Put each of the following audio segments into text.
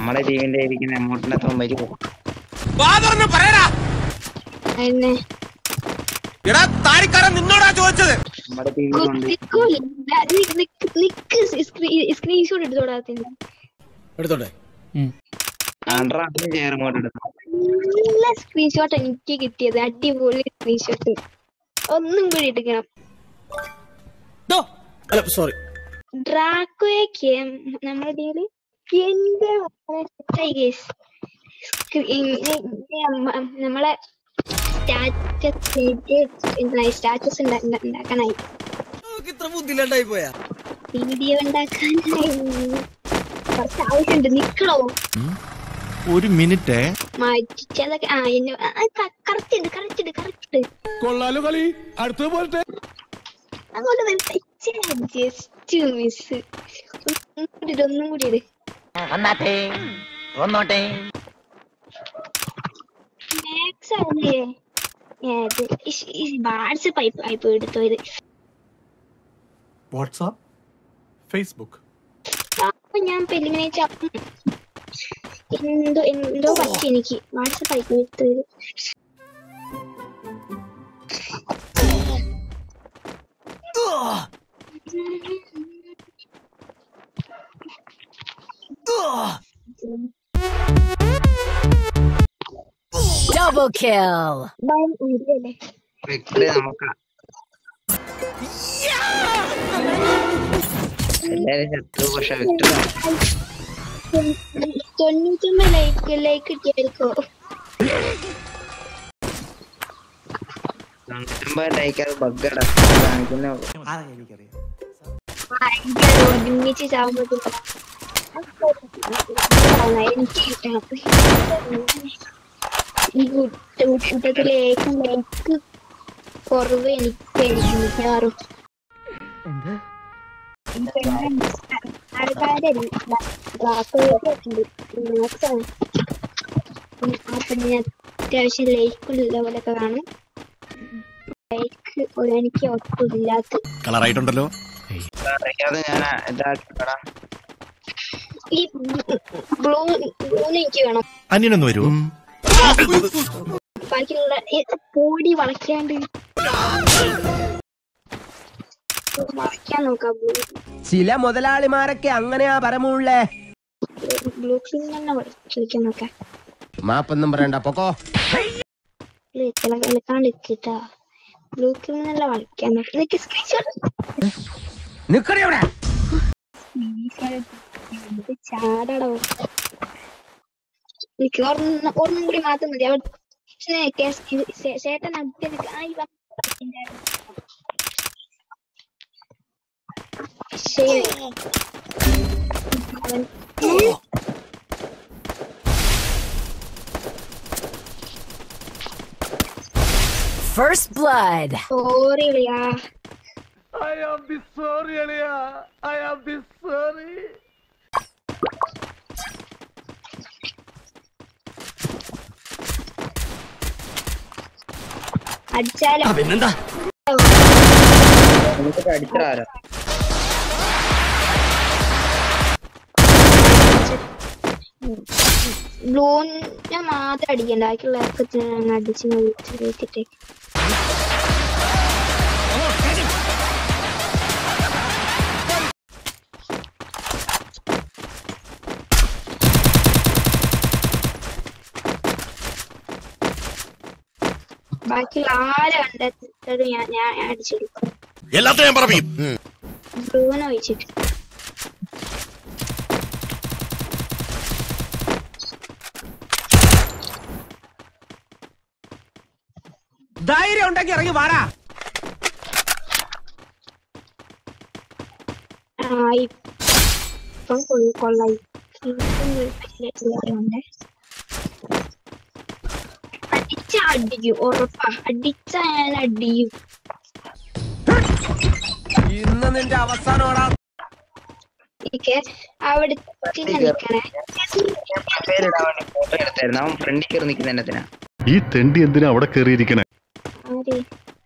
നമ്മുടെ ടീമിന്റെ ഇരിക്കുന്ന എമൗണ്ടിന്റെ അത്ര വരുമോ വാതറിന് പറയടാ എന്നെ എടാ താരിക്കാരൻ നിന്നോടാ ചോദിച്ചത് നമ്മുടെ ടീമിലുണ്ട് നിക്ക് സ്ക്രീൻഷോട്ട് എടുത്തോടാത്തിന്റെ എടുത്തോട്ടെ ആണ്ട്രാ അതിന് ചെയർ ഇങ്ങോട്ട് എടുത്തു നല്ല സ്ക്രീൻഷോട്ട് എനിക്ക് കിട്ടിയത് അടിപൊളി സ്ക്രീൻഷോട്ട് ഒന്നും കൂടി എടുക്കണം അല്ല സോറി ഡ്രാക്കോയൊക്കെ നമ്മുടെ ഇതില് എന്റെ മക്കളെ guys. സ്ക്രീ- നമ്മളെ സ്റ്റാറ്റസ് സ്റ്റാറ്റസ് ഉണ്ടാക്കാനായി ഇത്ര ബുദ്ധിയില്ലാണ്ടായി പോയാ വീഡിയോ ഉണ്ടാക്കാനായി കുറച്ച് ആവശ്യമുണ്ട് നിക്കണോ ഒരു മിനിറ്റ് മാറ്റിച്ചതൊക്കെ ആ എന്നെ കറക്റ്റ് ഉണ്ട് കറക്റ്റ് ഉണ്ട് കറക്റ്റ് ഉണ്ട് കൊള്ളാലോ കളി അടുത്ത പോലത്തെ അങ്ങോട്ട് വരട്ടെ ജസ്റ്റ് മിസ് ഒന്നും കൂടി ഇട്, ഒന്നും കൂടി ഇട് മാക്സ് ആണല്ലേ ഏത് ബാഡ്സ് പൈപ്പ് പൈപ്പ് എടുത്തോ ഇത് വാട്സാപ്പ് ഫേസ്ബുക്ക് അപ്പൊ ഞാൻ പെല്ലിങ്ങനെ അപ്പം എന്തോ എന്തോ പറ്റി എനിക്ക് വാട്സപ്പ് പൈപ്പ് എടുത്തോ ഇത് Double kill. ഭയം ഇല്ലല്ലേ വിക്ടറി നോക്കാം എല്ലാരും ചത്തു പക്ഷെ വിക്ടറി തൊണ്ണൂറ്റൊമ്പത് ലൈക്ക് ലൈക്ക് കിട്ടിയായിരിക്കോ തൊണ്ണൂറ്റൊമ്പത് ലൈക്ക് അത് ബഗ്ഗട കാണിക്കുന്ന ഭയങ്കര ഒരുമിച്ച് ചാവുമ്പോ എനിക്ക് കിട്ടണം ഈ കൂട്ട- കൂട്ടത്തിലേക്ക് ലൈക്ക് കുറവ് എനിക്ക് എനിക്ക് മിക്കവാറും ആൾക്കാരല്ല അപ്പൊ ഞാൻ അത്യാവശ്യം ലൈക്കുള്ള പോലൊക്കെ കാണും ലൈക്ക് എനിക്ക് ഒട്ടുമില്ലാത്ത കളറായിട്ടുണ്ടല്ലോ അറിയാതെ ഞാൻ ഇതാക്കിടാ ഈ ബ്ലൂ ബ്ലൂന്ന് എനിക്ക് വേണം അന്യനൊന്ന് വരൂ ബാക്കിയുള്ള ഈ പൊടി വളയ്ക്കാണ്ട് വളയ്ക്കാൻ നോക്കാം ബ്ലൂ ചില മുതലാളിമാരൊക്കെ അങ്ങനെയാ പരമുള്ളേ ബ്ലൂ ക്രീം തന്നെ കളിക്കാൻ നോക്കാം മാപ്പൊന്നും പറയണ്ട പൊക്കോ കളിക്കാണ്ട് ഇട്ടിട്ടാ ബ്ലൂ ക്രീം നല്ല വളയ്ക്കാൻ നോക്കാം എനിക്ക് സ്ക്രീൻഷോട്ട് നിക്കണേ അവിടെ ചാടടോ എനിക്ക് ഒരെണ്ണം ഒരെണ്ണം കൂടി മാത്രം മതി അവിടെ ചേട്ടൻ അവിടെ നിൽക്ക. ആ, ഇവ ശരി അവൻ First blood. സോറി വിളിയാ അടിച്ചാലോ പിന്നെന്താ എനിക്ക് അടിച്ചാരോ ബ്ലൂനെ മാത്രം അടിക്കണ്ട ബാക്കിയുള്ളവർക്ക് അങ്ങ് അടിച്ച് നോക്കിട്ടേ ബാക്കിയുള്ള ആരെ കണ്ടെത്തിട്ടും ഞാൻ ഞാൻ അടിച്ചെടുക്കും എല്ലാത്തിനും ഞാൻ പറയും ബ്ലൂനെ ഒഴിച്ചിട്ട് ധൈര്യം ഉണ്ടെങ്കിൽ ഇറങ്ങി വാടാ ആ ഇപ്പം കൊള്ള കൊള്ളായി ഇപ്പം ഉണ്ട് അടിച്ച അടിക്കും ഉറപ്പാ അടിച്ച ഞാൻ അടിയും ഇന്ന് നിന്റെ അവസാനോടാ എനിക്ക് അവിടെ തന്നെ നിക്കണേ പേരിടാൻ വേണ്ടി ഫോട്ടോ എടുത്തായിരുന്നു അവൻ ഫ്രണ്ടിൽ കയറി നിൽക്കുന്ന എന്നതിനാ ഈ തെണ്ടി എന്തിനാ അവിടെ കയറിയിരിക്കണേ ആര്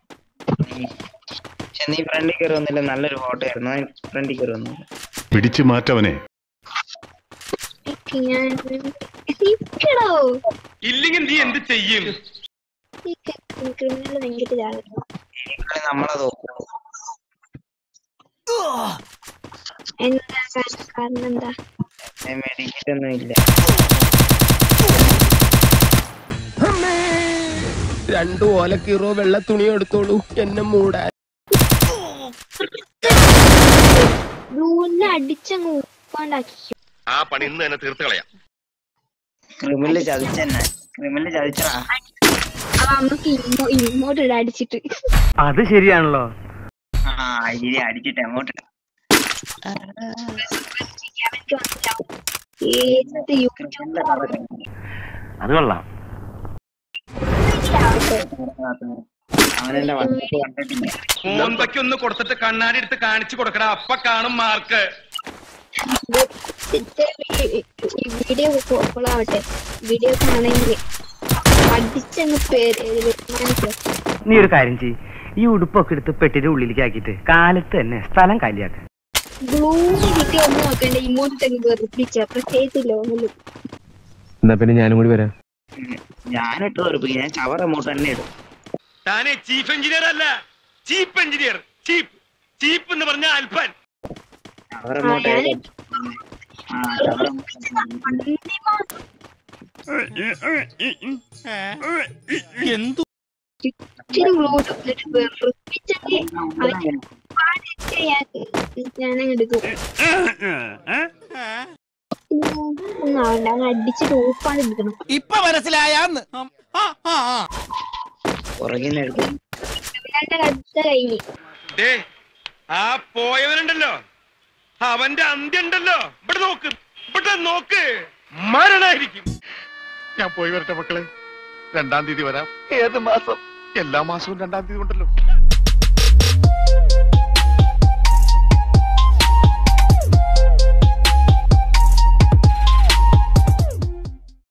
പക്ഷെ നീ ഫ്രണ്ടിൽ കയറി വന്നില്ല നല്ലൊരു ഫോട്ടോ ആയിരുന്നു അവൻ ഫ്രണ്ടിൽ കയറി വന്നില്ല പിടിച്ചു മാറ്റവനെ ഞാൻ നിക്കടോ ഇല്ലെങ്കിൽ നീ എന്ത് ചെയ്യും ഈ ക്രിമിനൽ ഭയങ്കര ജാഗ്രത ഇവള് നമ്മളെ തോക്കും എന്താ കാരണം കാരണം എന്താ മെഡിക്കറ്റ് ഒന്നും ഇല്ല രണ്ടു ഓലക്കീറോ വെള്ള തുണിയോ എടുത്തോളൂ എന്നെ മൂടാൻ ബ്ലൂവിനെ അടിച്ചങ്ങ് ഉപ്പാണ്ടാക്കി ആ പണി ഇന്ന് തന്നെ തീർത്ത് കളയാം ക്രിമിനല് ചതിച്ചെന്നെ ക്രിമിനല് ചതിച്ചടാ ആ അമ്മക്ക് ഇമ്മോ ഇങ്ങോട്ട് ഇടാ അടിച്ചിട്ട് അത് ശരിയാണല്ലോ ആ ഇരി അടിച്ചിട്ട് അങ്ങോട്ട് അവർക്ക് മനസ്സിലാവും ഏത് യൂട്യൂബ് അത് കൊള്ളാം അവനെന്റെ വണ്ടിക്ക് കണ്ടിട്ടില്ല മോന്തയ്ക്കൊന്ന് കൊടുത്തിട്ട് കണ്ണാടി എടുത്ത് കാണിച്ചു കൊടുക്കടാ അപ്പ കാണും മാർക്ക് വീഡിയോ കൊള്ളാവട്ടെ വീഡിയോ കാണണമെങ്കിൽ അടിച്ചങ്ങ് പേര് ബഹുമാനിക്കും നീ ഒരു കാര്യം ചെയ്യ് ഈ ഉടുപ്പൊക്കെ എടുത്ത് പെട്ടിന്റെ ഉള്ളിലേക്ക് ആക്കിയിട്ട് കാലത്ത് തന്നെ സ്ഥലം കാലിയാക്ക ബ്ലൂന്ന് കിട്ടിയ ഒന്നും നോക്കണ്ട ഇമോട്ട് അങ്ങ് വെറുപ്പിച്ച പ്രത്യേകിച്ച് ലോണിലും എന്നാ പിന്നെ ഞാനും കൂടി വരാം ഞാനിട്ട് വെറുപ്പിക്കും ഞാൻ ചവർ എമൗണ്ട് തന്നെ ഇടും താനേ ചീഫ് എഞ്ചിനീയർ അല്ല ചീഫ് എഞ്ചിനീയർ ചീപ്പ് ചീപ്പ് എന്ന് പറഞ്ഞ അൽപ്പൻ ചവർ എമൗണ്ട് ആ ചവർ എന്തു ഇച്ചിരി ഗ്ലൂ എന്നിട്ട് വെറുപ്പിച്ചങ്ങ് അവൻ പാടിച്ച് ഞാൻ ഞാനങ്ങ് എടുക്കും ഒന്നും ആവണ്ട അങ്ങ് അടിച്ചിട്ട് ഊപ്പാട് എടുക്കണം ഇപ്പൊ മനസ്സിലായാന്ന് പുറകിൽ നിന്ന് എടുക്കും ഇവന്റെ കടുത്ത കഴിഞ്ഞ് ദേ ആ പോയവനുണ്ടല്ലോ അവന്റെ അന്ത്യം ഉണ്ടല്ലോ ഇവിടെ നോക്ക് ഇവിടെ നോക്ക് മരണായിരിക്കും ഞാൻ പോയി വരട്ടെ മക്കളെ രണ്ടാം തീയതി വരാം ഏത് മാസം എല്ലാ മാസവും രണ്ടാം തീയതി ഉണ്ടല്ലോ